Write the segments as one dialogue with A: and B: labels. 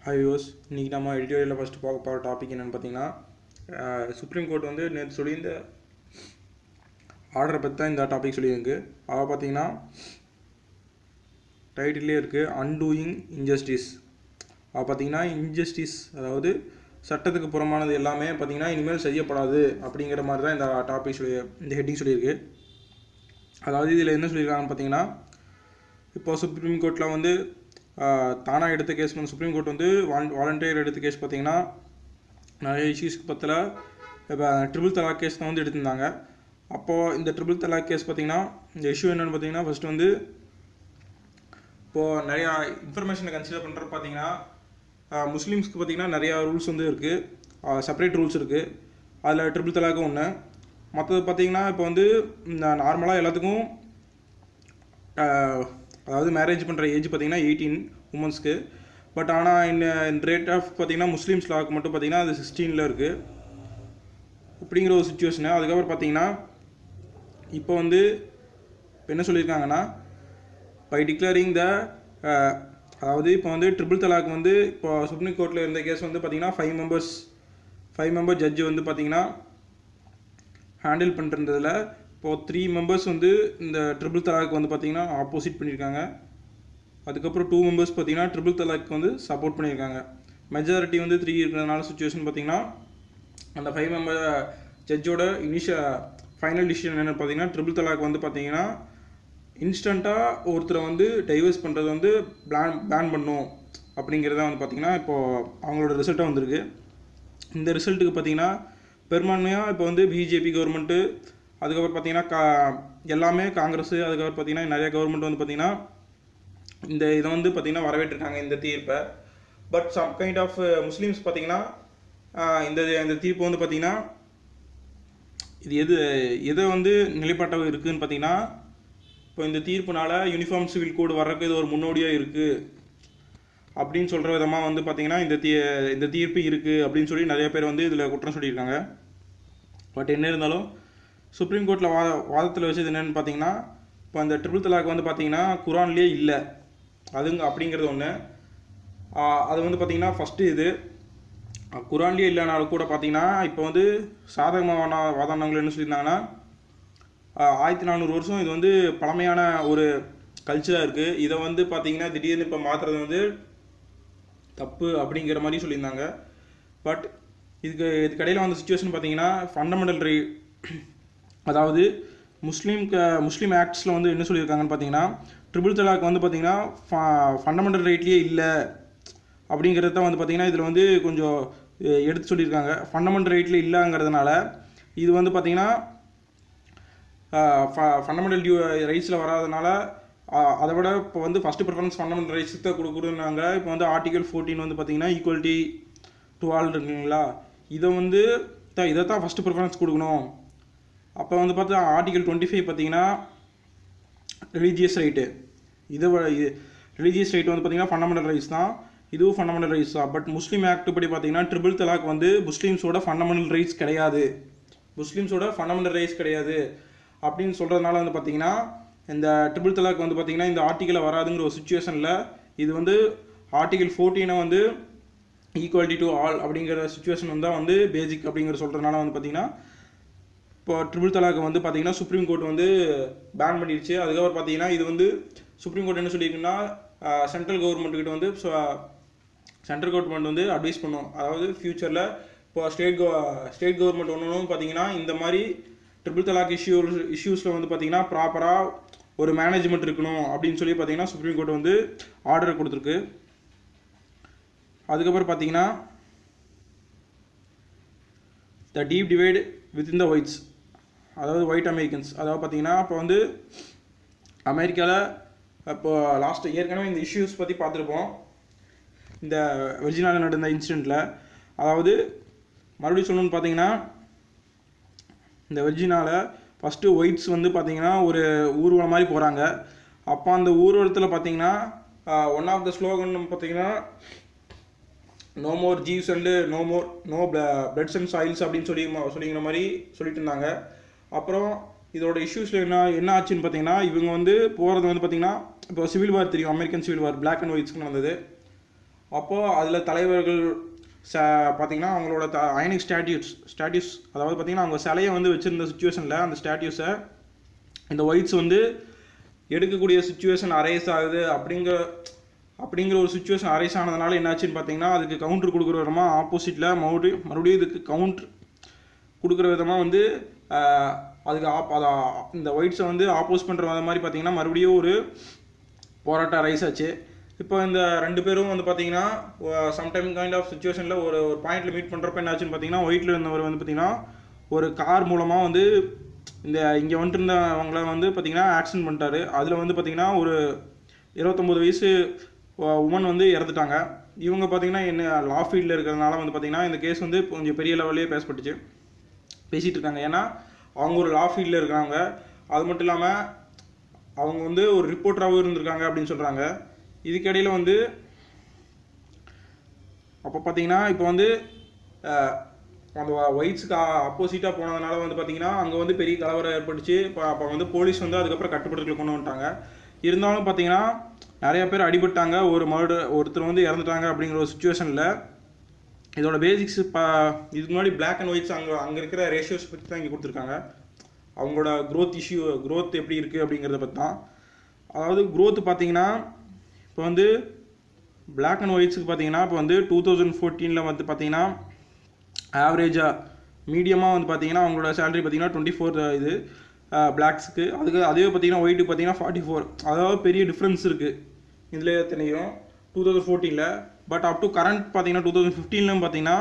A: hi யோஸ் இன்றைக்கி நம்ம எடிட்டோரியலில் ஃபஸ்ட்டு பார்க்க போகிற டாபிக் என்னென்னு பார்த்தீங்கன்னா சுப்ரீம் கோர்ட் வந்து நேற்று சொல்லியிருந்த ஆர்டரை பற்றி தான் இந்த டாபிக் சொல்லியிருக்கு அதை பார்த்தீங்கன்னா டைட்டிலே இருக்குது அன்டூயிங் இன்ஜஸ்டிஸ் அது பார்த்தீங்கன்னா இன்ஜஸ்டிஸ் அதாவது சட்டத்துக்கு புறமானது எல்லாமே பார்த்தீங்கன்னா இனிமேல் செய்யப்படாது அப்படிங்கிற மாதிரி தான் இந்த டாபிக் சொல்லி இந்த ஹெட்டிங் சொல்லியிருக்கு அதாவது இதில் என்ன சொல்லியிருக்காங்கன்னு பார்த்தீங்கன்னா இப்போ சுப்ரீம் கோர்ட்டில் வந்து தானாக எடுத்த கேஸ் வந்து சுப்ரீம் கோர்ட் வந்து வால் வாலண்டியர் எடுத்த கேஸ் பார்த்தீங்கன்னா நிறைய இஷ்யூஸ்க்கு பற்றில இப்போ ட்ரிபிள் தலாக் கேஸ் தான் வந்து எடுத்திருந்தாங்க அப்போது இந்த ட்ரிபிள் தலாக் கேஸ் பார்த்தீங்கன்னா இந்த இஷ்யூ என்னென்னு பார்த்தீங்கன்னா ஃபஸ்ட்டு வந்து இப்போது நிறையா இன்ஃபர்மேஷனை கன்சிடர் பண்ணுறது பார்த்தீங்கன்னா முஸ்லீம்ஸ்க்கு பார்த்தீங்கன்னா நிறையா ரூல்ஸ் வந்து இருக்குது செப்பரேட் ரூல்ஸ் இருக்குது அதில் ட்ரிபிள் தலாக்கும் ஒன்று மற்றது பார்த்தீங்கன்னா இப்போ வந்து நார்மலாக எல்லாத்துக்கும் அதாவது மேரேஜ் பண்ணுற ஏஜ் பார்த்தீங்கன்னா எயிட்டீன் உமன்ஸ்க்கு பட் ஆனால் இந்த ரேட் ஆஃப் பார்த்தீங்கன்னா முஸ்லீம்ஸ் லாக்கு மட்டும் பார்த்தீங்கன்னா அது சிக்ஸ்டீனில் இருக்குது அப்படிங்கிற ஒரு சுச்சுவேஷனு அதுக்கப்புறம் பார்த்தீங்கன்னா இப்போ வந்து இப்போ என்ன சொல்லியிருக்காங்கன்னா பை டிக்ளேரிங் த அதாவது இப்போ வந்து ட்ரிபிள் தலாக் வந்து இப்போ சுப்ரீம் கோர்ட்டில் இருந்த கேஸ் வந்து பார்த்தீங்கன்னா five members five member judge வந்து பார்த்தீங்கன்னா ஹேண்டில் பண்ணிருந்ததில் இப்போது த்ரீ மெம்பர்ஸ் வந்து இந்த ட்ரிபிள் தலாக் வந்து பார்த்தீங்கன்னா ஆப்போசிட் பண்ணியிருக்காங்க அதுக்கப்புறம் டூ மெம்பர்ஸ் பார்த்தீங்கன்னா ட்ரிபிள் தலாக் வந்து சப்போர்ட் பண்ணியிருக்காங்க மெஜாரிட்டி வந்து த்ரீ இருக்கிறதுனால சுச்சுவேஷன் பார்த்தீங்கன்னா அந்த ஃபைவ் மெம்பர் ஜட்ஜோட இனிஷியல் ஃபைனல் டிசிஷன் என்னென்னு பார்த்தீங்கன்னா ட்ரிபிள் தலாக் வந்து பார்த்தீங்கன்னா இன்ஸ்டண்ட்டாக ஒருத்தரை வந்து டைவர்ஸ் பண்ணுறது வந்து பிளான் பிளான் பண்ணும் அப்படிங்கிறத வந்து பார்த்திங்கன்னா இப்போது அவங்களோட ரிசல்ட்டாக வந்திருக்கு இந்த ரிசல்ட்டுக்கு பார்த்தீங்கன்னா பெரும்பான்மையாக இப்போ வந்து பிஜேபி கவர்மெண்ட்டு அதுக்கப்புறம் பார்த்தீங்கன்னா கா எல்லாமே காங்கிரஸ் அதுக்கப்புறம் பார்த்தீங்கன்னா நிறைய கவர்மெண்ட் வந்து பார்த்தீங்கன்னா இந்த இதை வந்து பார்த்தீங்கன்னா வரவேற்றிருக்காங்க இந்த தீர்ப்பை but some kind of Muslims பார்த்தீங்கன்னா இந்த இந்த தீர்ப்பு வந்து பார்த்தீங்கன்னா இது எது எதை வந்து நிலைப்பாட்டாக இருக்குதுன்னு பார்த்தீங்கன்னா இப்போ இந்த தீர்ப்புனால யூனிஃபார்ம் சிவில் கோடு வர்றதுக்கு இது ஒரு முன்னோடியாக இருக்குது அப்படின்னு சொல்கிற விதமாக வந்து பார்த்தீங்கன்னா இந்த தீ இந்த தீர்ப்பு இருக்குது அப்படின்னு சொல்லி நிறைய பேர் வந்து இதில் குற்றம் சொல்லியிருக்காங்க பட் என்ன இருந்தாலும் சுப்ரீம் கோர்ட்டில் வாத வாதத்தில் வச்சது என்னென்னு பார்த்தீங்கன்னா இப்போ அந்த ட்ரிபிள் தலாக் வந்து பார்த்தீங்கன்னா குரான்லேயே இல்லை அதுங்க அப்படிங்கிறது ஒன்று அது வந்து பார்த்தீங்கன்னா ஃபஸ்ட்டு இது குரான்லேயே இல்லைனாலும் கூட பார்த்தீங்கன்னா இப்போ வந்து சாதகமான வாதாடங்கள் என்ன சொல்லியிருந்தாங்கன்னா ஆயிரத்தி நானூறு வருஷம் இது வந்து பழமையான ஒரு கல்ச்சராக இருக்குது இதை வந்து பார்த்தீங்கன்னா திடீர்னு இப்போ மாற்றுறது வந்து தப்பு அப்படிங்கிற மாதிரி சொல்லியிருந்தாங்க பட் இதுக்கு இதுக்கு இடையில் வந்த சுச்சுவேஷன் பார்த்தீங்கன்னா ஃபண்டமெண்டல் ரை அதாவது முஸ்லீம் முஸ்லீம் ஆக்ட்ஸில் வந்து என்ன சொல்லியிருக்காங்கன்னு பார்த்தீங்கன்னா ட்ரிபிள் தலாக் வந்து பார்த்தீங்கன்னா ஃபண்டமெண்டல் ரைட்லேயே இல்லை அப்படிங்கிறத தான் வந்து பார்த்தீங்கன்னா இதில் வந்து கொஞ்சம் எடுத்து சொல்லியிருக்காங்க ஃபண்டமெண்டல் ரைட்டில் இல்லைங்கிறதுனால இது வந்து பார்த்தீங்கன்னா ஃபண்டமெண்டல் டியூ ரைட்ஸில் வராதனால அதை விட இப்போ வந்து ஃபஸ்ட்டு ப்ரிஃபரன்ஸ் ஃபண்டமெண்டல் ரைட்ஸ் தான் கொடுக்குறதுனாங்க இப்போ வந்து ஆர்டிகல் ஃபோர்டீன் வந்து பார்த்தீங்கன்னா ஈக்குவலிட்டி டு ஆல் இருக்குங்களா இதை வந்து த இதை தான் ஃபஸ்ட்டு ப்ரிஃபரன்ஸ் கொடுக்கணும் அப்போ வந்து பார்த்தா ஆர்டிகல் டுவெண்ட்டி ஃபைவ் பார்த்தீங்கன்னா ரிலீஜியஸ் ரைட்டு இதை ரிலீஜியஸ் ரைட் வந்து பார்த்தீங்கன்னா ஃபண்டமெண்டல் ரைட்ஸ் தான் இதுவும் ஃபண்டமெண்டல் ரைட்ஸ் தான் பட் முஸ்லீம் ஆக்ட் படி பார்த்தீங்கன்னா ட்ரிபிள் தலாக் வந்து முஸ்லீம்ஸோட ஃபண்டமெண்டல் ரைட்ஸ் கிடையாது முஸ்லீம்ஸோட ஃபண்டமெண்டல் ரைட்ஸ் கிடையாது அப்படின்னு சொல்கிறதுனால வந்து பார்த்தீங்கன்னா இந்த ட்ரிபிள் தலாக் வந்து பார்த்தீங்கன்னா இந்த ஆர்டிக்கலில் வராதுங்கிற ஒரு சுச்சுவேஷனில் இது வந்து ஆர்டிகல் ஃபோர்டீனை வந்து ஈக்குவாலிட்டி டு ஆல் அப்படிங்கிற சுச்சுவேஷன் வந்து வந்து பேசிக் அப்படிங்கிற சொல்கிறதுனால வந்து பார்த்தீங்கன்னா இப்போ ட்ரிபிள் தலாக் வந்து பார்த்தீங்கன்னா சுப்ரீம் கோர்ட் வந்து பேன் பண்ணிடுச்சு அதுக்கப்புறம் பார்த்தீங்கன்னா இது வந்து சுப்ரீம் கோர்ட் என்ன சொல்லியிருக்குன்னா சென்ட்ரல் கவர்மெண்ட்டுக்கிட்ட வந்து சென்ட்ரல் கவர்மெண்ட் வந்து அட்வைஸ் பண்ணும் அதாவது ஃப்யூச்சரில் இப்போ ஸ்டேட் கவ ஸ்டேட் கவர்மெண்ட் ஒன்று ஒன்று பார்த்தீங்கன்னா இந்த மாதிரி ட்ரிபிள் தலாக் இஷ்யூ இஷ்யூஸில் வந்து பார்த்தீங்கன்னா ப்ராப்பராக ஒரு மேனேஜ்மெண்ட் இருக்கணும் அப்படின்னு சொல்லி பார்த்தீங்கன்னா சுப்ரீம் கோர்ட் வந்து ஆர்டர் கொடுத்துருக்கு அதுக்கப்புறம் பார்த்தீங்கன்னா the deep divide within the whites அதாவது ஒயிட் அமெரிக்கன்ஸ் அதாவது பார்த்தீங்கன்னா இப்போ வந்து அமெரிக்காவில் இப்போ லாஸ்ட் ஏற்கனவே இந்த இஷ்யூஸ் பற்றி பார்த்துருப்போம் இந்த வெர்ஜினாவில் நடந்த இன்சிடெண்ட்டில் அதாவது மறுபடியும் சொல்லணும்னு பார்த்தீங்கன்னா இந்த வெர்ஜினாவில் ஃபஸ்ட்டு ஒயிட்ஸ் வந்து பார்த்தீங்கன்னா ஒரு ஊர்வலம் மாதிரி போகிறாங்க அப்போ அந்த ஊர்வலத்தில் பார்த்தீங்கன்னா ஒன் ஆஃப் த ஸ்லோகன் பார்த்தீங்கன்னா no more Jews and no more no bloods and soils அப்படின்னு சொல்லி சொல்லிங்கிற மாதிரி சொல்லிட்டு இருந்தாங்க அப்புறம் இதோட இஷ்யூஸில் என்ன என்ன ஆச்சுன்னு பார்த்தீங்கன்னா இவங்க வந்து போகிறது வந்து பார்த்தீங்கன்னா இப்போ சிவில் வார் தெரியும் American civil war black and ஒயிட்ஸ்க்கு நடந்தது அப்போது அதில் தலைவர்கள் ச பார்த்தீங்கன்னா அவங்களோட த அயனிக் ஸ்டாட்யூஸ் ஸ்டாட்யூஸ் அதாவது பார்த்தீங்கன்னா அவங்க சிலையை வந்து வச்சுருந்த சுச்சுவேஷனில் அந்த ஸ்டாட்யூஸை இந்த ஒயிட்ஸ் வந்து எடுக்கக்கூடிய சுச்சுவேஷன் அரைஸ் ஆகுது அப்படிங்கிற அப்படிங்கிற ஒரு சுச்சுவேஷன் அரைஸ் ஆனதுனால என்னாச்சுன்னு பார்த்தீங்கன்னா அதுக்கு கவுண்டர் கொடுக்குற விதமாக ஆப்போசிட்டில் மறுபடியும் மறுபடியும் இதுக்கு கவுண்டர் கொடுக்குற விதமாக வந்து ஆஹ், அதுக்கு ஆப் அதை இந்த ஒயிட்ஸை வந்து ஆப்போஸ் பண்ணுற மாதிரி பார்த்தீங்கன்னா மறுபடியும் ஒரு போராட்டம் ரைஸ் ஆச்சு இப்போ இந்த ரெண்டு பேரும் வந்து பார்த்தீங்கன்னா சம்டைம் கைண்ட் ஆஃப் சுச்சுவேஷனில் ஒரு ஒரு பாயிண்ட்ல மீட் பண்ணுறப்ப என்னாச்சுன்னு பார்த்தீங்கன்னா ஒயிட்டில் இருந்தவர் வந்து பார்த்தீங்கன்னா ஒரு கார் மூலமாக வந்து இந்த இங்கே வந்துட்டு இருந்தவங்கள வந்து பார்த்தீங்கன்னா ஆக்சிடென்ட் பண்ணிட்டாரு அதில் வந்து பார்த்தீங்கன்னா ஒரு இருபத்தொம்போது வயசு உமன் வந்து இறந்துட்டாங்க இவங்க பார்த்தீங்கன்னா என்ன லா ஃபீல்டில் இருக்கிறதுனால வந்து பார்த்தீங்கன்னா இந்த கேஸ் வந்து கொஞ்சம் பெரிய லெவல்லே பேசப்பட்டுச்சு பேசிகிட்டு இருக்காங்க ஏன்னா அவங்க ஒரு லா ஃபீல்டில் இருக்கிறாங்க அது மட்டும் இல்லாமல் அவங்க வந்து ஒரு ரிப்போர்ட்டராகவும் இருந்திருக்காங்க அப்படின்னு சொல்கிறாங்க இதுக்கிடையில் வந்து அப்போ பார்த்தீங்கன்னா இப்போ வந்து அஹ், அந்த ஒயிட்ஸுக்கு அப்போசிட்டாக போனதுனால வந்து பார்த்தீங்கன்னா அங்கே வந்து பெரிய கலவரம் ஏற்பட்டுச்சு இப்போ அப்போ வந்து போலீஸ் வந்து அதுக்கப்புறம் கட்டுப்படுத்தல கொண்டு வந்துட்டாங்க இருந்தாலும் பார்த்தீங்கன்னா நிறைய பேர் அடிபட்டாங்க ஒரு மர்டர் ஒருத்தர் வந்து இறந்துட்டாங்க அப்படிங்கிற ஒரு சுச்சுவேஷனில் இதோட பேசிக்ஸ் இப்போ இதுக்கு முன்னாடி Black அண்ட் ஒயிட்ஸ் அங்கே அங்கே இருக்கிற ரேஷியோஸ் பற்றி தான் இங்கே கொடுத்துருக்காங்க அவங்களோட growth இஷ்யூ growth எப்படி இருக்குது அப்படிங்கிறத பற்றி தான் அதாவது growth பார்த்தீங்கன்னா இப்போ வந்து Black அண்ட் ஒயிட்ஸுக்கு பார்த்தீங்கன்னா இப்போ வந்து டூ தௌசண்ட் ஃபோர்டீனில் வந்து பார்த்தீங்கன்னா ஆவரேஜாக மீடியமாக வந்து பார்த்தீங்கன்னா அவங்களோட சேலரி பார்த்தீங்கன்னா டுவெண்ட்டி ஃபோர் இது பிளாக்ஸுக்கு அதுக்கு அதுவே பார்த்தீங்கன்னா ஒயிட்டுக்கு பார்த்தீங்கன்னா ஃபார்ட்டி ஃபோர் அதாவது பெரிய டிஃப்ரென்ஸ் இருக்குது இதில் தெரியும் டூ தௌசண்ட் ஃபோர்டீனில் பட் அப் டு கரண்ட் பார்த்தீங்கன்னா டூ தௌசண்ட் ஃபிஃப்டீன்லாம் பார்த்தீங்கன்னா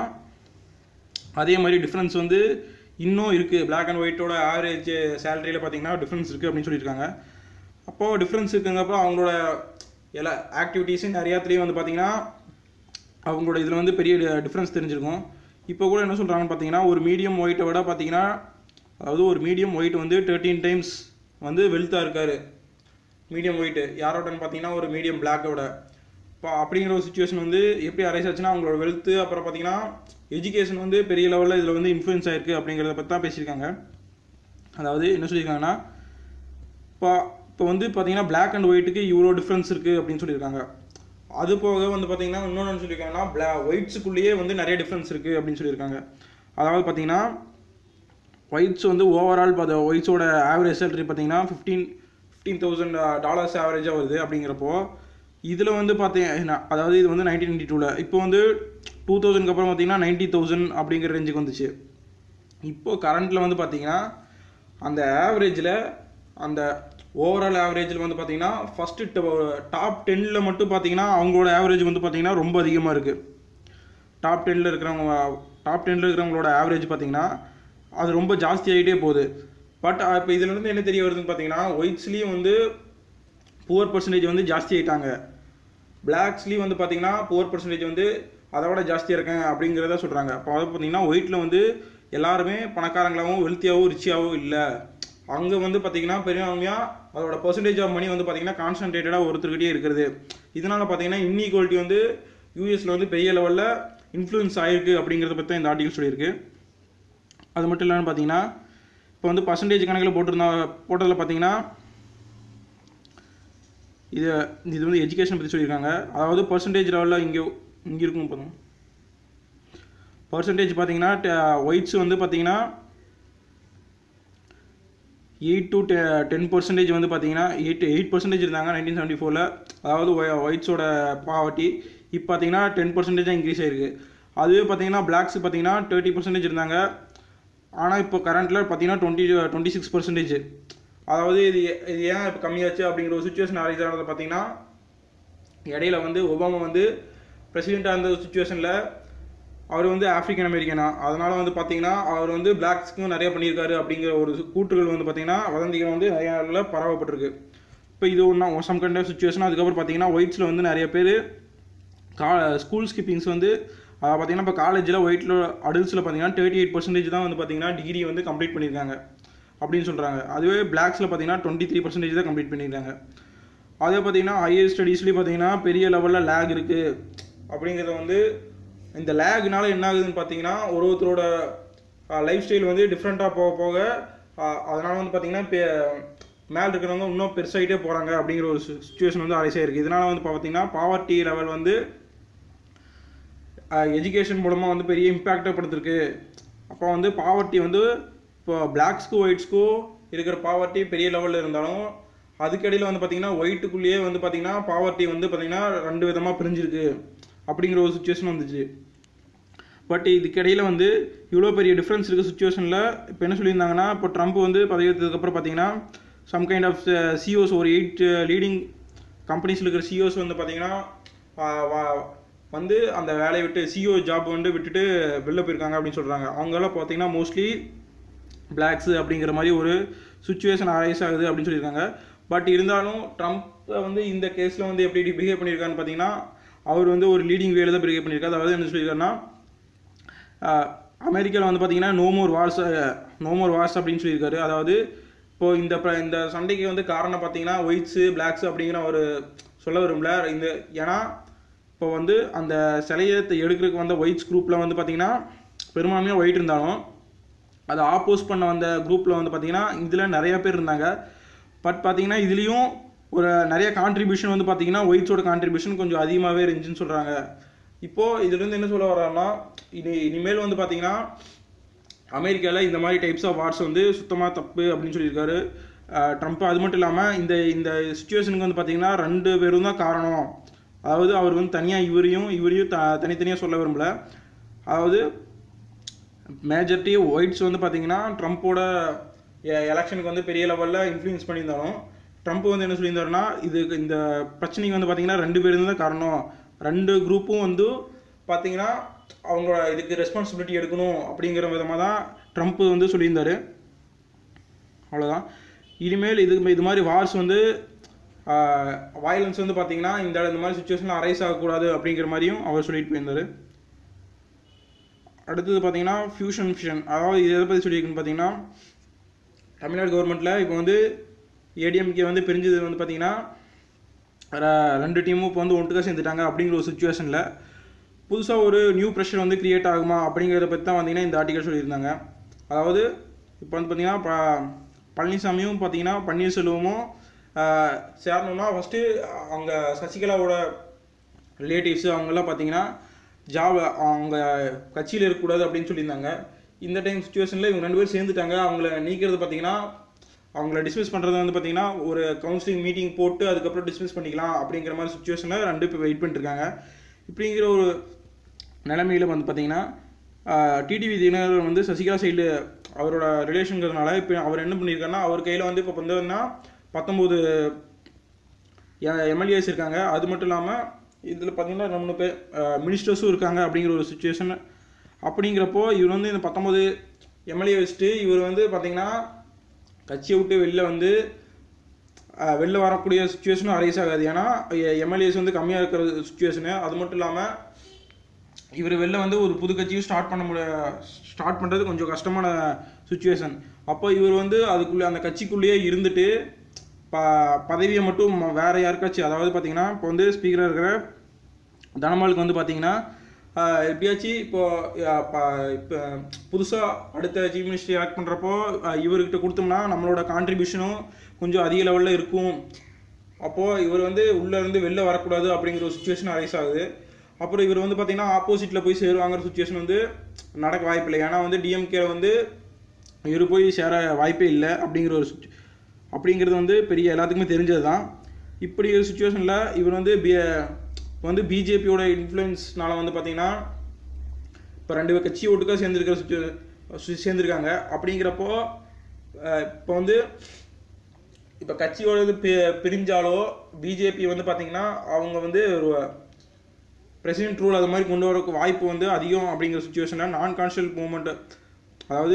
A: அதே மாதிரி டிஃப்ரென்ஸ் வந்து இன்னும் இருக்குது Black அண்ட் ஒயிட்டோட ஆவரேஜ் சேலரியில் பார்த்தீங்கன்னா டிஃப்ரென்ஸ் இருக்குது அப்படின்னு சொல்லியிருக்காங்க அப்போது டிஃப்ரென்ஸ் இருக்குங்கப்போ அவங்களோட எல்லா ஆக்டிவிட்டீஸும் நிறையாத்துலேயும் வந்து பார்த்தீங்கன்னா அவங்களோட இதில் வந்து பெரிய டிஃப்ரென்ஸ் தெரிஞ்சிருக்கும் இப்போ கூட என்ன சொல்கிறாங்கன்னு பார்த்தீங்கன்னா ஒரு மீடியம் ஒயிட்டை விட பார்த்தீங்கன்னா அதாவது ஒரு மீடியம் ஒயிட் வந்து தேர்ட்டீன் டைம்ஸ் வந்து வெல்த்தாக இருக்கார் மீடியம் ஒயிட்டு யாரோடன்னு பார்த்தீங்கன்னா ஒரு மீடியம் பிளாக்கோட இப்போ அப்படிங்கிற ஒரு சுச்சுவேஷன் வந்து எப்படி அரைஸ் ஆச்சுன்னா அவங்களோட வெல்த்து அப்புறம் பார்த்தீங்கன்னா எஜுகேஷன் வந்து பெரிய லெவலில் இதில் வந்து இன்ஃப்ளூயன்ஸ் ஆயிருக்கு அப்படிங்கிறத பற்றி தான் பேசியிருக்காங்க அதாவது என்ன சொல்லியிருக்காங்கன்னா இப்போ இப்போ வந்து பார்த்தீங்கன்னா Black அண்ட் ஒயிட்டுக்கு இவ்வளோ டிஃப்ரென்ஸ் இருக்குது அப்படின்னு சொல்லியிருக்காங்க அது போக வந்து பார்த்தீங்கன்னா இன்னொன்று சொல்லியிருக்காங்கன்னா பிளா ஒயிட்ஸுக்குள்ளேயே வந்து நிறைய டிஃப்ரென்ஸ் இருக்குது அப்படின்னு சொல்லியிருக்காங்க அதாவது பார்த்தீங்கன்னா ஒயிட்ஸ் வந்து ஓவரால் பார்த்த ஒயிட்ஸோட ஆவரேஜ் சேலரி பார்த்தீங்கன்னா ஃபிஃப்டீன் ஃபிஃப்டீன் தௌசண்ட் டாலர்ஸ் ஆவரேஜாக வருது அப்படிங்கிறப்போ இதில் வந்து பார்த்தீங்கன்னா அதாவது இது வந்து நைன்டீன் நைன்டி டூவில் இப்போ வந்து டூ தௌசண்ட்க்கு அப்புறம் பார்த்தீங்கன்னா நைன்ட்டி தௌசண்ட் அப்படிங்கிற ரேஞ்சுக்கு வந்துச்சு இப்போ கரண்ட்டில் வந்து பார்த்தீங்கன்னா அந்த ஆவரேஜில் அந்த ஓவரால் ஆவரேஜில் வந்து பார்த்தீங்கன்னா ஃபஸ்ட்டு டாப் டென்னில் மட்டும் பார்த்தீங்கன்னா அவங்களோட ஆவரேஜ் வந்து பார்த்தீங்கன்னா ரொம்ப அதிகமாக இருக்குது டாப் டென்னில் இருக்கிறவங்க டாப் டென்னில் இருக்கிறவங்களோட ஆவரேஜ் பார்த்தீங்கன்னா அது ரொம்ப ஜாஸ்தி ஆகிட்டே போகுது பட் இப்போ இதுலேருந்து என்ன தெரிய வருதுன்னு பார்த்தீங்கன்னா ஒயிட்ஸ்லேயும் வந்து புவர் பர்சன்டேஜ் வந்து ஜாஸ்தி ஆகிட்டாங்க பிளாக்ஸ்லேயும் வந்து பார்த்தீங்கன்னா புவர் பர்சன்டேஜ் வந்து அதை விட ஜாஸ்தியாக இருக்கேன் அப்படிங்கிறத சொல்கிறாங்க அப்போ அது பார்த்தீங்கன்னா ஒயிட்டில் வந்து எல்லாருமே பணக்காரங்களாகவும் வெல்த்தியாகவும் ரிச்சியாகவும் இல்லை அங்கே வந்து பார்த்தீங்கன்னா பெரியவங்கயாக அதோட பர்சன்டேஜ் ஆஃப் மணி வந்து பார்த்தீங்கன்னா கான்சன்ட்ரேட்டடாக ஒருத்தர்கிட்டயே இருக்கிறது இதனால் பார்த்தீங்கன்னா இன்இக்வாலிட்டி வந்து யூஎஸில் வந்து பெரிய லெவலில் இன்ஃப்ளூயன்ஸ் ஆயிருக்கு அப்படிங்கிறத பற்றி தான் இந்த ஆர்டிகல் சொல்லியிருக்கு அது மட்டும் இல்லாமல் பார்த்தீங்கன்னா இப்போ வந்து பர்சன்டேஜ் கணக்கில் போட்டிருந்தா போட்டதில் பார்த்தீங்கன்னா இது இது வந்து எஜுகேஷன் பற்றி சொல்லியிருக்காங்க அதாவது பர்சன்டேஜ் லெவலில் இங்கே இங்கே இருக்கும் பார்த்தோம் பர்சன்டேஜ் பார்த்தீங்கன்னா ஒயிட்ஸ் வந்து பார்த்தீங்கன்னா எயிட் டு டென் பர்சன்டேஜ் வந்து பார்த்தீங்கன்னா எயிட் எயிட் பர்சன்டேஜ் இருந்தாங்க நைன்டீன் செவன்ட்டி ஃபோரில் அதாவது ஒயிட்ஸோட பாவர்ட்டி இப்போ பார்த்தீங்கன்னா டென் பர்சன்டேஜாக இன்க்ரீஸ் ஆயிருக்கு அதுவே பார்த்தீங்கன்னா பிளாக்ஸ் பார்த்தீங்கன்னா தேர்ட்டி பர்சன்டேஜ் இருந்தாங்க ஆனால் இப்போ கரண்ட்டில் பார்த்தீங்கன்னா டுவெண்ட்டி டுவெண்ட்டி சிக்ஸ் பர்சன்டேஜ் அதாவது இது ஏ- இது ஏன் இப்போ கம்மியாச்சு அப்படிங்கிற ஒரு சுச்சுவேஷன் அரைஸ் ஆனது பார்த்தீங்கன்னா இடையில வந்து ஒபாமா வந்து பிரசிடெண்ட்டாக இருந்த சுச்சுவேஷனில் அவர் வந்து ஆப்பிரிக்கன் அமெரிக்கனா அதனால வந்து பார்த்தீங்கன்னா அவர் வந்து பிளாக்ஸ்க்கும் நிறைய பண்ணியிருக்காரு அப்படிங்கிற ஒரு கூற்றுகள் வந்து பார்த்தீங்கன்னா வதந்திகள் வந்து நிறைய இடத்துல பரவப்பட்டிருக்கு இப்போ இது ஒன்றா சம் கண்ட சுச்சுவேஷன் அதுக்கப்புறம் பார்த்தீங்கன்னா ஒயிட்ஸில் வந்து நிறைய பேர் கா ஸ்கூல் ஸ்கிப்பிங்ஸ் வந்து அதாவது பார்த்தீங்கன்னா இப்போ காலேஜில் ஒயிட்டில் அடல்ட்ஸில் பார்த்தீங்கன்னா தேர்ட்டி எயிட் பர்சன்டேஜ் தான் வந்து பார்த்தீங்கன்னா டிகிரி வந்து கம்ப்ளீட் பண்ணியிருக்காங்க அப்படின்னு சொல்கிறாங்க அதுவே பிளாக்ஸில் பார்த்தீங்கன்னா டுவெண்ட்டி த்ரீ பர்சன்டேஜ் தான் கம்ப்ளீட் பண்ணியிருக்காங்க அதே பார்த்தீங்கன்னா ஹையர் ஸ்டடீஸ்லேயும் பார்த்தீங்கன்னா பெரிய லெவலில் லேக் இருக்குது அப்படிங்கிறத வந்து இந்த லேக்னால என்ன ஆகுதுன்னு பார்த்தீங்கன்னா ஒரு ஒருத்தரோட லைஃப் ஸ்டைல் வந்து டிஃப்ரெண்ட்டாக போக போக அஹ், அதனால வந்து பார்த்தீங்கன்னா இப்போ மேலே இருக்கிறவங்க இன்னும் பெருசாகிட்டே போகிறாங்க அப்படிங்கிற ஒரு சுச்சுவேஷன் வந்து அரைஸ் ஆயிருக்கு இதனால வந்து பார்த்தீங்கன்னா பாவர்ட்டி லெவல் வந்து எஜுகேஷன் மூலமாக வந்து பெரிய இம்பேக்டை படுத்திருக்கு அப்போ வந்து பாவர்ட்டி வந்து இப்போ பிளாக்ஸ்க்கும் ஒயிட்ஸ்க்கும் இருக்கிற பாவர்ட்டி பெரிய லெவலில் இருந்தாலும் அதுக்கடியில் வந்து பார்த்தீங்கன்னா ஒயிட்டுக்குள்ளேயே வந்து பார்த்தீங்கன்னா பாவர்ட்டி வந்து பார்த்தீங்கன்னா ரெண்டு விதமாக பிரிஞ்சிருக்கு அப்படிங்கிற ஒரு சுச்சுவேஷன் வந்துச்சு பட் இதுக்கிடையில் வந்து இவ்வளோ பெரிய டிஃப்ரென்ஸ் இருக்க சுச்சுவேஷனில் இப்போ என்ன சொல்லியிருந்தாங்கன்னா இப்போ ட்ரம்ப் வந்து பதவியேற்றதுக்கப்புறம் பார்த்தீங்கன்னா சம் கைண்ட் ஆஃப் சிஓஸ் ஒரு எயிட் லீடிங் கம்பெனிஸில் இருக்கிற சிஓஸ் வந்து பார்த்தீங்கன்னா ஆஹ் வா- வந்து அந்த வேலையை விட்டு சிஓ ஜாப் வந்து விட்டுட்டு வெளில போயிருக்காங்க அப்படின்னு சொல்கிறாங்க அவங்கெல்லாம் பார்த்தீங்கன்னா மோஸ்ட்லி பிளாக்ஸு அப்படிங்கிற மாதிரி ஒரு சுச்சுவேஷன் அரைஸ் ஆகுது அப்படின்னு சொல்லியிருக்காங்க பட் இருந்தாலும் ட்ரம்ப் வந்து இந்த கேஸில் வந்து எப்படி பிஹேவ் பண்ணியிருக்காருன்னு பார்த்தீங்கன்னா அவர் வந்து ஒரு லீடிங் வேல தான் பிஹேவ் பண்ணியிருக்காரு அதாவது என்ன சொல்லியிருக்காருன்னா அமெரிக்காவில் வந்து பார்த்தீங்கன்னா no more wars no more wars அப்படின்னு சொல்லியிருக்காரு அதாவது இப்போ இந்த ப- இந்த சண்டைக்கு வந்து காரணம் பார்த்தீங்கன்னா ஒயிட்ஸு பிளாக்ஸு அப்படிங்கிற ஒரு சொல்ல விரும்பல இந்த ஏன்னா இப்போ வந்து அந்த சிலையை எடுக்கிறதுக்கு வந்த ஒயிட்ஸ் குரூப்பில் வந்து பார்த்தீங்கன்னா பெரும்பான்மையாக ஒயிட் இருந்தாலும் அதை ஆப்போஸ் பண்ண வந்த குரூப்பில் வந்து பார்த்தீங்கன்னா இதில் நிறைய பேர் இருந்தாங்க பட் பார்த்தீங்கன்னா இதுலேயும் ஒரு நிறைய கான்ட்ரிபியூஷன் வந்து பார்த்தீங்கன்னா ஒயிட்ஸோட கான்ட்ரிபியூஷன் கொஞ்சம் அதிகமாகவே இருந்துச்சுன்னு சொல்கிறாங்க இப்போது இதுலேருந்து என்ன சொல்ல வர்றாருன்னா இனி இனிமேல் வந்து பார்த்தீங்கன்னா அமெரிக்காவில் இந்த மாதிரி டைப்ஸ் ஆஃப் வார்ஸ் வந்து சுத்தமாக தப்பு அப்படின்னு சொல்லியிருக்காரு அஹ் ட்ரம்ப் அது மட்டும் இல்லாமல் இந்த இந்த சுச்சுவேஷனுக்கு வந்து பார்த்தீங்கன்னா ரெண்டு பேரும் தான் காரணம் அதாவது அவர் வந்து தனியாக இவரையும் இவரையும் த தனித்தனியாக சொல்ல விரும்பல அதாவது மேஜரிட்டி ஒயிட்ஸ் வந்து பார்த்தீங்கன்னா ட்ரம்ப்போட எலெக்ஷனுக்கு வந்து பெரிய லெவலில் இன்ஃப்ளூயன்ஸ் பண்ணியிருந்தாலும் ட்ரம்ப் வந்து என்ன சொல்லியிருந்தாருன்னா இதுக்கு இந்த பிரச்சனைக்கு வந்து பார்த்தீங்கன்னா ரெண்டு பேரும் தான் காரணம் ரெண்டு குரூப்பும் வந்து பார்த்தீங்கன்னா அவங்களோட இதுக்கு ரெஸ்பான்சிபிலிட்டி எடுக்கணும் அப்படிங்கிற விதமாக தான் ட்ரம்ப் வந்து சொல்லியிருந்தாரு அவ்வளோதான் இனிமேல் இது இது மாதிரி வார்ஸ் வந்து வயலன்ஸ் வந்து பார்த்தீங்கன்னா இந்த இந்த மாதிரி சுச்சுவேஷனில் அரைஸ் ஆகக்கூடாது அப்படிங்கிற மாதிரியும் அவர் சொல்லிட்டு போயிருந்தாரு அடுத்தது பார்த்தீங்கன்னா ஃபியூஷன் ஃபியூஷன் அதாவது இது எதை பற்றி சொல்லியிருக்குன்னு பார்த்தீங்கன்னா தமிழ்நாடு கவர்மெண்ட்டில் இப்போ வந்து ஏடிஎம்கே வந்து பிரிஞ்சது வந்து பார்த்தீங்கன்னா ர- ரெண்டு டீமும் இப்போ வந்து ஒட்டுக்கா சேர்ந்துட்டாங்க அப்படிங்கிற ஒரு சுச்சுவேஷனில் புதுசாக ஒரு நியூ ப்ரெஷர் வந்து கிரியேட் ஆகுமா அப்படிங்கிறத பற்றி தான் வந்தீங்கன்னா இந்த ஆர்டிகல் சொல்லியிருந்தாங்க அதாவது இப்போ வந்து பார்த்தீங்கன்னா ப பழனிசாமியும் பார்த்தீங்கன்னா பன்னீர்செல்வமும் ஆஹ், சேரணும்னா ஃபஸ்ட்டு அவங்க சசிகலாவோட ரிலேட்டிவ்ஸு அவங்கெல்லாம் பார்த்தீங்கன்னா ஜாப் அவங்க கட்சியில் இருக்கக்கூடாது அப்படின்னு சொல்லியிருந்தாங்க இந்த டைம் சுச்சுவேஷனில் இவங்க ரெண்டு பேரும் சேர்ந்துட்டாங்க அவங்கள நீக்கிறது பார்த்தீங்கன்னா அவங்கள டிஸ்மிஸ் பண்ணுறது வந்து பார்த்தீங்கன்னா ஒரு கவுன்சிலிங் மீட்டிங் போட்டு அதுக்கப்புறம் டிஸ்மிஸ் பண்ணிக்கலாம் அப்படிங்கிற மாதிரி சுச்சுவேஷனில் ரெண்டு பேர் வெயிட் பண்ணிட்டுருக்காங்க இப்படிங்கிற ஒரு நிலைமையில வந்து பார்த்தீங்கன்னா டிடிவி தினகரன் வந்து சசிகலா சைடு அவரோட ரிலேஷனுங்கிறதுனால இப்போ அவர் என்ன பண்ணியிருக்காருன்னா அவர் கையில் வந்து இப்போ வந்து பத்தொம்போது எம்எல்ஏஸ் இருக்காங்க அது மட்டும் இல்லாமல் இதில் பார்த்தீங்கன்னா ரெண்டு மூணு பேர் மினிஸ்டர்ஸும் இருக்காங்க அப்படிங்கிற ஒரு சுச்சுவேஷன் அப்படிங்கிறப்போ இவர் வந்து இந்த பத்தொம்போது எம்எல்ஏ வச்சுட்டு இவர் வந்து பார்த்தீங்கன்னா கட்சியை விட்டு வெளில வந்து அஹ், வெளில வரக்கூடிய சுச்சுவேஷனும் அரைஸ் ஆகாது ஏன்னா எம்எல்ஏஸ் வந்து கம்மியாக இருக்கிற சுச்சுவேஷனு அது மட்டும் இல்லாமல் இவர் வெளில வந்து ஒரு புது கட்சியும் ஸ்டார்ட் பண்ண முடிய ஸ்டார்ட் பண்ணுறது கொஞ்சம் கஷ்டமான சுச்சுவேஷன் அப்போ இவர் வந்து அதுக்குள்ளே அந்த கட்சிக்குள்ளேயே இருந்துட்டு ப பதவியை மட்டும் ம- வேற யாருக்காச்சும் அதாவது பார்த்தீங்கன்னா இப்போ வந்து ஸ்பீக்கராக இருக்கிற தனபாலுக்கு வந்து பார்த்தீங்கன்னா ஆஹ், எப்படியாச்சும் இப்போ ஆஹ், ப- இப்போ புதுசாக அடுத்த சீஃப் மினிஸ்டர் ஆக்ட் பண்ணுறப்போ இவர்கிட்ட கொடுத்தோம்னா நம்மளோட கான்ட்ரிபியூஷனும் கொஞ்சம் அதிக லெவலில் இருக்கும் அப்போது இவர் வந்து உள்ளே இருந்து வெளில வரக்கூடாது அப்படிங்கிற ஒரு சுச்சுவேஷன் அரைஸ் ஆகுது அப்புறம் இவர் வந்து பார்த்தீங்கன்னா ஆப்போசிட்டில் போய் சேருவாங்கிற சுச்சுவேஷன் வந்து நடக்க வாய்ப்பில்லை ஏன்னா வந்து டிஎம்கே வந்து இவர் போய் சேர வாய்ப்பே இல்லை அப்படிங்கிற ஒரு சுச்சு அப்படிங்கிறது வந்து பெரிய எல்லாத்துக்குமே தெரிஞ்சது தான் இப்படி ஒரு சுச்சுவேஷனில் இவர் வந்து பி இப்போ வந்து பிஜேபியோட இன்ஃப்ளூயன்ஸ்னால வந்து பார்த்தீங்கன்னா இப்போ ரெண்டு பேர் கட்சி ஒட்டுக்கா சேர்ந்துருக்கிற சுச்சு சேர்ந்துருக்காங்க அப்படிங்கிறப்போ அஹ், இப்போ வந்து இப்போ கட்சியோட இது பி- பிரிஞ்சாலோ பிஜேபி வந்து பார்த்தீங்கன்னா அவங்க வந்து ஒரு பிரசிடென்ட் ரூல் அது மாதிரி கொண்டு வரக்கு வாய்ப்பு வந்து அதிகம் அப்படிங்கிற சுச்சுவேஷனில் நான் கான்ஸ்டியூல் மூமெண்ட் அதாவது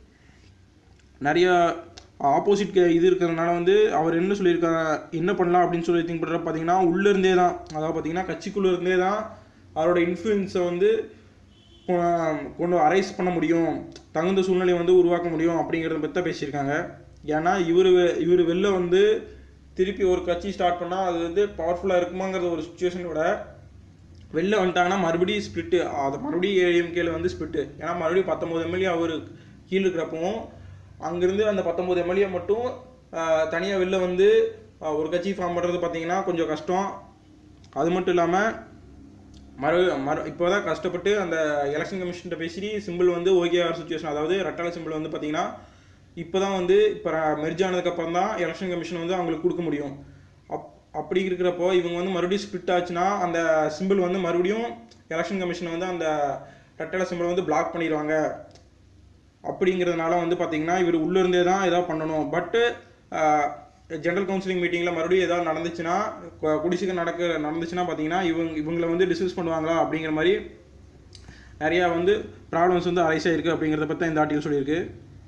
A: நிறைய ஆப்போசிட் இது இருக்கிறதுனால வந்து அவர் என்ன சொல்லியிருக்காங்க என்ன பண்ணலாம் அப்படின்னு சொல்லி திங்க் பண்ணுற பார்த்தீங்கன்னா உள்ளே இருந்தே தான் அதாவது பார்த்தீங்கன்னா கட்சிக்குள்ளே இருந்தே தான் அவரோட இன்ஃப்ளூயன்ஸை வந்து கொ- கொண்டு அரைஸ் பண்ண முடியும் தகுந்த சூழ்நிலையை வந்து உருவாக்க முடியும் அப்படிங்கிறத பற்றி தான் பேசியிருக்காங்க ஏன்னா இவர் இவர் வெளில வந்து திருப்பி ஒரு கட்சி ஸ்டார்ட் பண்ணால் அது வந்து பவர்ஃபுல்லாக இருக்குமாங்கிற ஒரு சுச்சுவேஷனோட வெளில வந்துட்டாங்கன்னா மறுபடியும் ஸ்பிளிட்டு அது மறுபடியும் ஏடிஎம்கேல வந்து ஸ்பிளிட்டு ஏன்னா மறுபடியும் பத்தொம்போது எம்எல்ஏ அவர் கீழே இருக்கிறப்பவும் அங்கேருந்து அந்த பத்தொம்போது எம்எல்ஏ மட்டும் தனியாக வெளில வந்து ஆஹ், ஒரு கட்சி ஃபார்ம் பண்ணுறது பார்த்தீங்கன்னா கொஞ்சம் கஷ்டம் அது மட்டும் இல்லாமல் மறு மறு இப்போ தான் கஷ்டப்பட்டு அந்த எலெக்ஷன் கமிஷன்கிட்ட பேசி சிம்பிள் வந்து ஓகே ஆர் சுச்சுவேஷன் அதாவது ரெட்டால சிம்பிள் வந்து பார்த்தீங்கன்னா இப்போ தான் வந்து இப்போ மெர்ஜ் ஆனதுக்கப்புறம் தான் எலெக்ஷன் கமிஷன் வந்து அவங்களுக்கு கொடுக்க முடியும் அப் அப்படி இருக்கிறப்போ இவங்க வந்து மறுபடியும் ஸ்பிட் ஆச்சுன்னா அந்த சிம்பிள் வந்து மறுபடியும் எலெக்ஷன் கமிஷன் வந்து அந்த ரெட்டலை சிம்பிள் வந்து பிளாக் பண்ணிடுவாங்க அப்படிங்கிறதுனால வந்து பார்த்தீங்கன்னா இவர் உள்ளிருந்தே தான் ஏதாவது பண்ணணும் பட்டு ஜென்ரல் கவுன்சிலிங் மீட்டிங்கில் மறுபடியும் ஏதாவது நடந்துச்சுன்னா கு- குடிசைக்கு நடக்க நடந்துச்சுன்னா பார்த்தீங்கன்னா இவங்க இவங்களை வந்து டிஸ்கஸ் பண்ணுவாங்களா அப்படிங்கிற மாதிரி நிறையா வந்து ப்ராப்ளம்ஸ் வந்து அரைஸ் ஆயிருக்கு அப்படிங்கிறத பற்றி தான் இந்த ஆர்டிகல் சொல்லியிருக்கு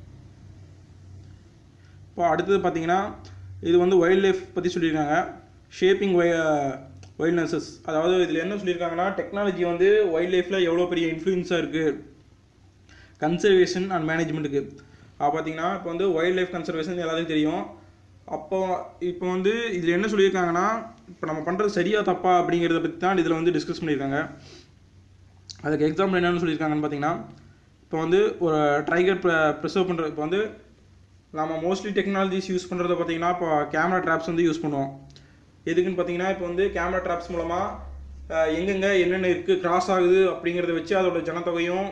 A: இப்போ அடுத்தது பார்த்தீங்கன்னா இது வந்து வைல்ட் லைஃப் பற்றி சொல்லியிருக்காங்க ஷேப்பிங் வை வைல்ட்னஸஸ் அதாவது இதில் என்ன சொல்லியிருக்காங்கன்னா டெக்னாலஜி வந்து வைல்ட் லைஃப்பில் எவ்வளோ பெரிய இன்ஃப்ளூயன்ஸாக இருக்குது கன்சர்வேஷன் அண்ட் மேனேஜ்மெண்ட்டுக்கு அப்போ பார்த்தீங்கன்னா இப்போ வந்து வைல்ட் லைஃப் கன்சர்வேஷன் எல்லாத்துக்கும் தெரியும் அப்போ இப்போ வந்து இதில் என்ன சொல்லியிருக்காங்கன்னா இப்போ நம்ம பண்ணுறது சரியா தப்பா அப்படிங்கிறத பற்றி தான் இதில் வந்து டிஸ்கஸ் பண்ணியிருக்காங்க அதுக்கு எக்ஸாம்பிள் என்னென்னு சொல்லியிருக்காங்கன்னு பார்த்தீங்கன்னா இப்போ வந்து ஒரு ட்ரைகர் ப்ரிசர்வ் பண்ணுற இப்போ வந்து நம்ம மோஸ்ட்லி டெக்னாலஜிஸ் யூஸ் பண்ணுறத பார்த்தீங்கன்னா இப்போ கேமரா ட்ராப்ஸ் வந்து யூஸ் பண்ணுவோம் எதுக்குன்னு பார்த்தீங்கன்னா இப்போ வந்து கேமரா ட்ராப்ஸ் மூலமாக எங்கெங்கே என்னென்ன இருக்குது கிராஸ் ஆகுது அப்படிங்கிறத வச்சு அதோட ஜனத்தொகையும்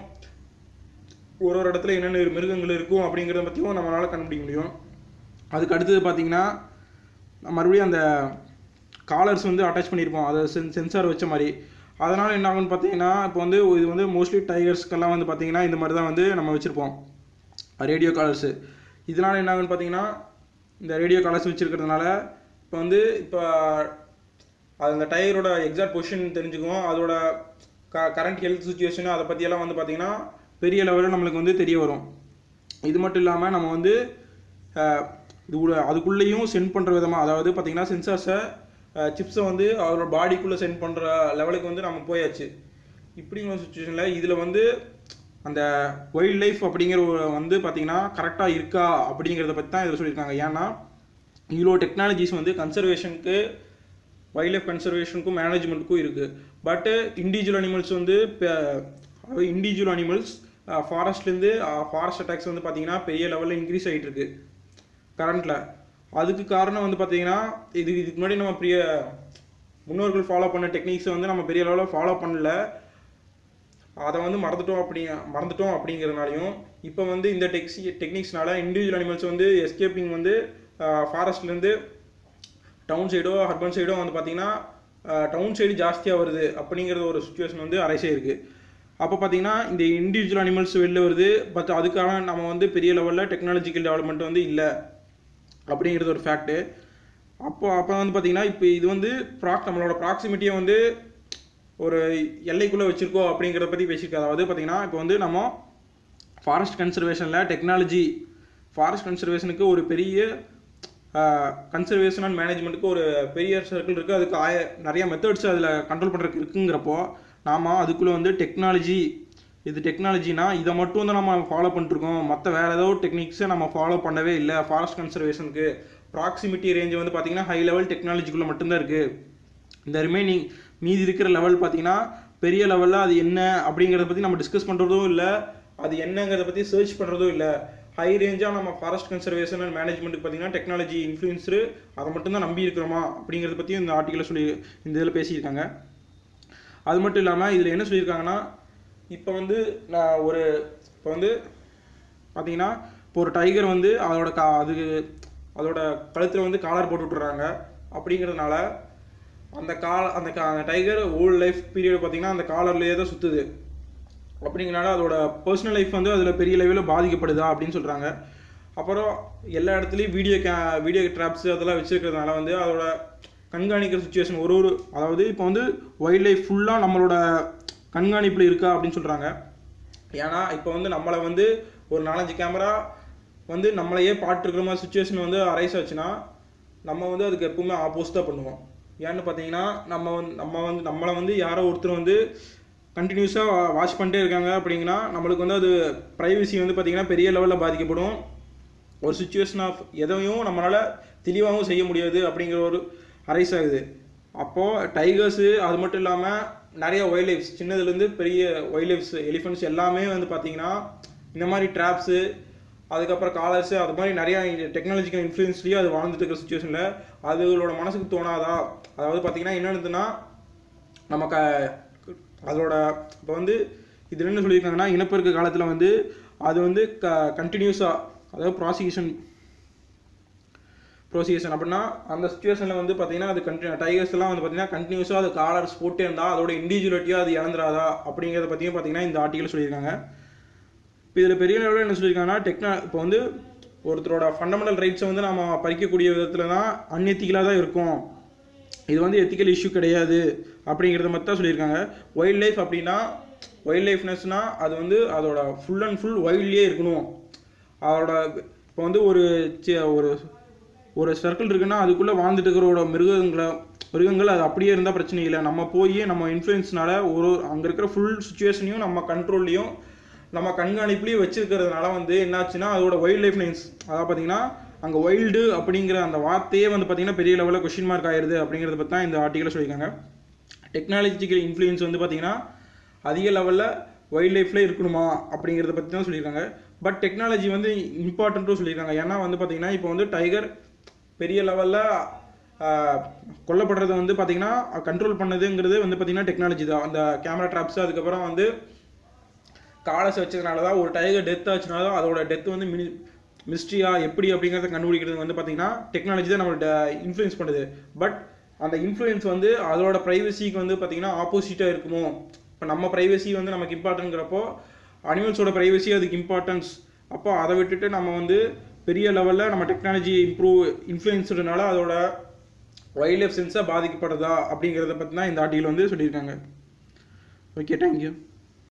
A: ஒரு ஒரு இடத்துல என்னென்ன மிருகங்கள் இருக்கும் அப்படிங்கிறத பற்றியும் நம்மளால் கண்டுபிடிக்க முடியும் அதுக்கு அடுத்தது பார்த்தீங்கன்னா மறுபடியும் அந்த காலர்ஸ் வந்து அட்டாச் பண்ணியிருப்போம் அதை சென் சென்சார் வச்ச மாதிரி அதனால் என்ன ஆகும்னு பார்த்தீங்கன்னா இப்போ வந்து இது வந்து மோஸ்ட்லி டைகர்ஸ்க்கெல்லாம் வந்து பார்த்தீங்கன்னா இந்த மாதிரி தான் வந்து நம்ம வச்சுருப்போம் ரேடியோ காலர்ஸு இதனால் என்ன ஆகும்னு பார்த்தீங்கன்னா இந்த ரேடியோ காலர்ஸ் வச்சுருக்கிறதுனால இப்போ வந்து இப்போ அது அந்த டயரோட எக்ஸாக்ட் பொசிஷன் தெரிஞ்சுக்கும் அதோட க கரண்ட் ஹெல்த் சுச்சுவேஷன் அதை பற்றியெல்லாம் வந்து பார்த்தீங்கன்னா பெரிய லெவலில் நம்மளுக்கு வந்து தெரிய வரும் இது மட்டும் இல்லாமல் நம்ம வந்து அஹ், இது உள்ள- அதுக்குள்ளேயும் சென்ட் பண்ணுற விதமாக அதாவது பார்த்தீங்கன்னா சென்சார்ஸை சிப்ஸை வந்து அவரோட பாடிக்குள்ளே சென்ட் பண்ணுற லெவலுக்கு வந்து நம்ம போயாச்சு இப்படிங்கிற சுச்சுவேஷனில் இதில் வந்து அந்த வைல்ட் லைஃப் அப்படிங்கிற ஒரு வந்து பார்த்தீங்கன்னா கரெக்டாக இருக்கா அப்படிங்கிறத பற்றி தான் இதில் சொல்லியிருக்காங்க ஏன்னா இவ்வளோ டெக்னாலஜிஸ் வந்து கன்சர்வேஷனுக்கு வைல்ட் லைஃப் கன்சர்வேஷனுக்கும் மேனேஜ்மெண்ட்டுக்கும் இருக்குது பட்டு இண்டிவிஜுவல் அனிமல்ஸ் வந்து இண்டிவிஜுவல் அனிமல்ஸ் ஃபாரஸ்ட்லேருந்து ஃபாரஸ்ட் அட்டாக்ஸ் வந்து பார்த்தீங்கன்னா பெரிய லெவலில் இன்க்ரீஸ் ஆகிட்டு இருக்கு கரண்ட்டில் அதுக்கு காரணம் வந்து பார்த்தீங்கன்னா இது இதுக்கு முன்னாடி நம்ம பெரிய முன்னோர்கள் ஃபாலோ பண்ண டெக்னிக்ஸை வந்து நம்ம பெரிய லெவலில் ஃபாலோ பண்ணல அதை வந்து மறந்துட்டோம் அப்படி மறந்துட்டோம் அப்படிங்கிறதுனாலையும் இப்போ வந்து இந்த டெக்ஸி டெக்னிக்ஸ்னால இண்டிவிஜுவல் அனிமல்ஸ் வந்து எஸ்கேப்பிங் வந்து ஃபாரஸ்ட்லேருந்து டவுன் சைடோ அர்பன் சைடோ வந்து பார்த்தீங்கன்னா டவுன் சைடு ஜாஸ்தியாக வருது அப்படிங்கிறது ஒரு சுச்சுவேஷன் வந்து அரைசே இருக்குது அப்போ பார்த்தீங்கன்னா இந்த இண்டிவிஜுவல் அனிமல்ஸ் வெளில வருது பட் அதுக்கான நம்ம வந்து பெரிய லெவலில் டெக்னாலஜிக்கல் டெவலப்மெண்ட் வந்து இல்லை அப்படிங்கிறது ஒரு ஃபேக்ட்டு அப்போ அப்போ வந்து பார்த்தீங்கன்னா இப்போ இது வந்து ப்ராக் நம்மளோட ப்ராக்சிமிட்டியை வந்து ஒரு எல்லைக்குள்ளே வச்சுருக்கோம் அப்படிங்கிறத பற்றி பேசியிருக்கோம் அதாவது பார்த்தீங்கன்னா இப்போ வந்து நம்ம ஃபாரஸ்ட் கன்சர்வேஷனில் டெக்னாலஜி ஃபாரஸ்ட் கன்சர்வேஷனுக்கு ஒரு பெரிய கன்சர்வேஷன் அண்ட் மேனேஜ்மெண்ட்டுக்கு ஒரு பெரிய சர்க்கிள் இருக்குது அதுக்கு ஆய நிறைய மெத்தட்ஸ் அதில் கண்ட்ரோல் பண்ணுறதுக்கு இருக்குங்கிறப்போ நாம் அதுக்குள்ளே வந்து டெக்னாலஜி இது டெக்னாலஜினா இதை மட்டும் தான் நம்ம ஃபாலோ பண்ணிட்டுருக்கோம் மற்ற வேறு ஏதோ டெக்னிக்ஸை நம்ம ஃபாலோ பண்ணவே இல்லை ஃபாரஸ்ட் கன்சர்வேஷனுக்கு ப்ராக்சிமிட்டி ரேஞ்ச் வந்து பார்த்திங்கன்னா ஹை லெவல் டெக்னாலஜிக்குள்ளே மட்டும்தான் இருக்குது இந்த ரிமைனிங் மீதி இருக்கிற லெவல் பார்த்தீங்கன்னா பெரிய லெவலில் அது என்ன அப்படிங்கிறத பற்றி நம்ம டிஸ்கஸ் பண்ணுறதும் இல்லை அது என்னங்கிறத பற்றி சர்ச் பண்ணுறதும் இல்லை ஹை ரேஞ்சாக நம்ம ஃபாரஸ்ட் கன்சர்வேஷன் அண்ட் மேனேஜ்மெண்ட்டுக்கு பார்த்தீங்கன்னா டெக்னாலஜி இன்ஃப்ளூயன்ஸு அதை மட்டும்தான் நம்பி இருக்கிறோமா அப்படிங்கிறத பற்றியும் இந்த ஆர்டிக்கலில் சொல்லி இந்த இதில் பேசியிருக்காங்க அது மட்டும் இல்லாமல் இதில் என்ன சொல்லியிருக்காங்கன்னா இப்போ வந்து நான் ஒரு இப்போ வந்து பார்த்தீங்கன்னா இப்போ ஒரு டைகர் வந்து அதோட கா அது அதோட கழுத்தில் வந்து காலர் போட்டு விட்டுறாங்க அப்படிங்கிறதுனால அந்த கால அந்த கா அந்த டைகர் ஓல்ட் லைஃப் பீரியட் பார்த்தீங்கன்னா அந்த காலர்லேயே தான் சுற்றுது அப்படிங்கிறனால அதோட பர்சனல் லைஃப் வந்து அதில் பெரிய லெவலில் பாதிக்கப்படுதா அப்படின்னு சொல்கிறாங்க அப்புறம் எல்லா இடத்துலையும் வீடியோ கே வீடியோ ட்ராப்ஸ் அதெல்லாம் வச்சுருக்கிறதுனால வந்து அதோட கண்காணிக்கிற சுச்சுவேஷன் ஒரு ஒரு அதாவது இப்போ வந்து வைல்ட் லைஃப் ஃபுல்லாக நம்மளோட கண்காணிப்பில் இருக்கா அப்படின்னு சொல்கிறாங்க ஏன்னா இப்போ வந்து நம்மளை வந்து ஒரு நாலஞ்சு கேமரா வந்து நம்மளையே பாட்டுருக்கிற மாதிரி சுச்சுவேஷன் வந்து அரைஸ் ஆச்சுன்னா நம்ம வந்து அதுக்கு எப்பவுமே ஆப்போசிட்டாக பண்ணுவோம் ஏன்னு பார்த்தீங்கன்னா நம்ம வந்து நம்ம வந்து நம்மளை வந்து யாரோ ஒருத்தர் வந்து கண்டினியூஸாக வாட்ச் பண்ணிட்டே இருக்காங்க அப்படிங்கன்னா நம்மளுக்கு வந்து அது ப்ரைவசி வந்து பார்த்திங்கன்னா பெரிய லெவலில் பாதிக்கப்படும் ஒரு சுச்சுவேஷன் ஆஃப் எதையும் நம்மளால் தெளிவாகவும் செய்ய முடியாது அப்படிங்கிற ஒரு அரைஸ் ஆகுது அப்போது டைகர்ஸு அது மட்டும் இல்லாமல் நிறைய வைல்ட் லைஃப்ஸ் சின்னதுலேருந்து பெரிய வைல்ட் லைஃப்ஸ் எலிஃபென்ட்ஸ் எல்லாமே வந்து பார்த்திங்கன்னா இந்த மாதிரி ட்ராப்ஸு அதுக்கப்புறம் காலர்ஸு அது மாதிரி நிறையா டெக்னாலஜிக்கல் இன்ஃப்ளூயன்ஸ்லேயே அது வாழ்ந்துட்டு இருக்கிற சுச்சுவேஷனில் அதுகளோட மனசுக்கு தோணாதா அதாவது பார்த்திங்கன்னா என்னென்னதுன்னா நம்ம க அதோட இப்போ வந்து இது என்ன சொல்லியிருக்காங்கன்னா இனப்பெருக்க காலத்தில் வந்து அது வந்து க கண்டினியூஸாக அதாவது ப்ராசிக்யூஷன் ப்ரொசீஜன் அப்படின்னா அந்த சுச்சுவேஷனில் வந்து பார்த்தீங்கன்னா அது கண்டினியூ டைகர்ஸ் எல்லாம் வந்து பார்த்தீங்கன்னா கண்டினியூஸாக அது காலர்ஸ் போட்டே இருந்தால் அதோட இண்டிவிஜுவலிட்டியாக அது இழந்துராதா அப்படிங்கிறத பற்றியும் பார்த்தீங்கன்னா இந்த ஆர்டிகல் சொல்லியிருக்காங்க இப்போ இதில் பெரிய லெவலில் என்ன சொல்லியிருக்காங்கன்னா டெக்னா இப்போ வந்து ஒருத்தரோட ஃபண்டமெண்டல் ரைட்ஸை வந்து நம்ம பறிக்கக்கூடிய விதத்தில் தான் அன்எத்திக்கலாக தான் இருக்கும் இது வந்து எத்திக்கல் இஷ்யூ கிடையாது அப்படிங்கிறத மட்டும் தான் சொல்லியிருக்காங்க வைல்ட் லைஃப் அப்படின்னா வைல்ட் லைஃப்னஸ்னால் அது வந்து அதோட ஃபுல் அண்ட் ஃபுல் வைல்ட்லேயே இருக்கணும் அதோட இப்போ வந்து ஒரு சி- ஒரு ஒரு சர்க்கிள் இருக்குன்னா அதுக்குள்ளே வாழ்ந்துட்டு இருக்கிறோட மிருகங்களை மிருகங்கள் அது அப்படியே இருந்தால் பிரச்சனை இல்லை நம்ம போய் நம்ம இன்ஃப்ளூயன்ஸ்னால ஒரு அங்கே இருக்கிற ஃபுல் சுச்சுவேஷனையும் நம்ம கண்ட்ரோல்லையும் நம்ம கண்காணிப்புலையும் வச்சிருக்கிறதுனால வந்து என்னாச்சுன்னா அதோட வைல்ட் லைஃப் நைன்ஸ் அதாவது பார்த்தீங்கன்னா அங்கே வைல்டு அப்படிங்கிற அந்த வார்த்தையே வந்து பார்த்தீங்கன்னா பெரிய லெவலில் கொஷின் மார்க் ஆயிருது அப்படிங்கிறத பற்றி தான் இந்த ஆர்டிக்கலில் சொல்லியிருக்காங்க டெக்னாலஜிக்கல் இன்ஃப்ளூயன்ஸ் வந்து பார்த்தீங்கன்னா அதிக லெவலில் வைல்ட் லைஃப்ல இருக்கணுமா அப்படிங்கிறத பற்றி தான் சொல்லியிருக்காங்க பட் டெக்னாலஜி வந்து இம்பார்ட்டண்ட்டும் சொல்லியிருக்காங்க ஏன்னா வந்து பார்த்தீங்கன்னா இப்போ வந்து டைகர் பெரிய லெவலில் கொல்லப்படுறத வந்து பார்த்தீங்கன்னா கண்ட்ரோல் பண்ணதுங்கிறது வந்து பார்த்தீங்கன்னா டெக்னாலஜி தான் அந்த கேமரா ட்ராப்ஸ் அதுக்கப்புறம் வந்து காலஸ் வச்சதுனால தான் ஒரு டைகர் டெத் ஆச்சுனால தான் அதோட டெத் வந்து மினி மிஸ்ட்ரியா எப்படி அப்படிங்கிறத கண்டுபிடிக்கிறது வந்து பார்த்தீங்கன்னா டெக்னாலஜி தான் நம்மளோட இன்ஃப்ளூயன்ஸ் பண்ணுது பட் அந்த இன்ஃப்ளூயன்ஸ் வந்து அதோட ப்ரைவசிக்கு வந்து பார்த்தீங்கன்னா ஆப்போசிட்டாக இருக்குமோ இப்போ நம்ம ப்ரைவசி வந்து நமக்கு இம்பார்ட்டன்ங்கிறப்போ அனிமல்ஸோட ப்ரைவசி அதுக்கு இம்பார்ட்டன்ஸ் அப்போ அதை விட்டுட்டு நம்ம வந்து பெரிய லெவலில் நம்ம டெக்னாலஜி இம்ப்ரூவ் இன்ஃப்ளூயன்ஸ்னால அதோட வைல்ட் லைஃப் சென்ஸாக பாதிக்கப்படுதா அப்படிங்கிறத பற்றி தான் இந்த ஆர்டிகல் வந்து சொல்லியிருக்காங்க ஓகே தேங்க்யூ